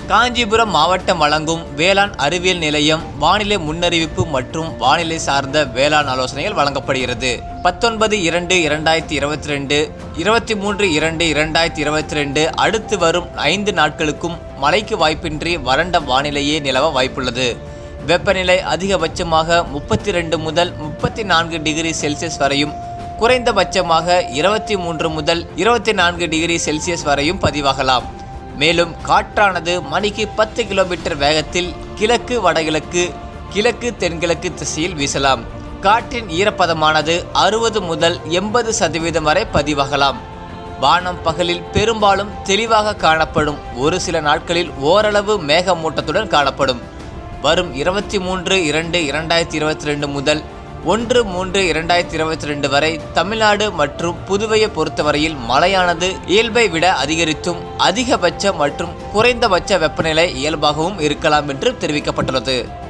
காஞ்சிபுரம் மாவட்டம் வழங்கும் வேளாண் அறிவியல் நிலையம் வானிலை முன்னறிவிப்பு மற்றும் வானிலை சார்ந்த வேளாண் ஆலோசனைகள் வழங்கப்படுகிறது பத்தொன்பது இரண்டு இரண்டாயிரத்தி இருபத்தி ரெண்டு இருபத்தி மூன்று இரண்டு இரண்டாயிரத்தி இருபத்தி ரெண்டு அடுத்து வரும் ஐந்து நாட்களுக்கும் மழைக்கு வாய்ப்பின்றி வறண்ட வானிலையே நிலவ வாய்ப்புள்ளது வெப்பநிலை அதிகபட்சமாக முப்பத்தி ரெண்டு முதல் முப்பத்தி நான்கு டிகிரி செல்சியஸ் வரையும் குறைந்தபட்சமாக இருபத்தி மூன்று முதல் இருபத்தி நான்கு டிகிரி செல்சியஸ் வரையும் பதிவாகலாம் மேலும் காற்றானது மணிக்கு பத்து கிலோமீட்டர் வேகத்தில் கிழக்கு வடகிழக்கு கிழக்கு தென்கிழக்கு திசையில் வீசலாம் காற்றின் ஈரப்பதமானது அறுபது முதல் எண்பது சதவீதம் வரை பதிவாகலாம் வானம் பகலில் பெரும்பாலும் தெளிவாக காணப்படும் ஒரு சில நாட்களில் ஓரளவு மேகமூட்டத்துடன் காணப்படும் வரும் இருபத்தி மூன்று இரண்டு இரண்டாயிரத்தி இருபத்தி ரெண்டு முதல் ஒன்று மூன்று இரண்டாயிரத்தி இருபத்தி ரெண்டு வரை தமிழ்நாடு மற்றும் புதுவையை பொறுத்தவரையில் மழையானது இயல்பை விட அதிகரித்தும் அதிகபட்ச மற்றும் குறைந்தபட்ச வெப்பநிலை இயல்பாகவும் இருக்கலாம் என்று தெரிவிக்கப்பட்டுள்ளது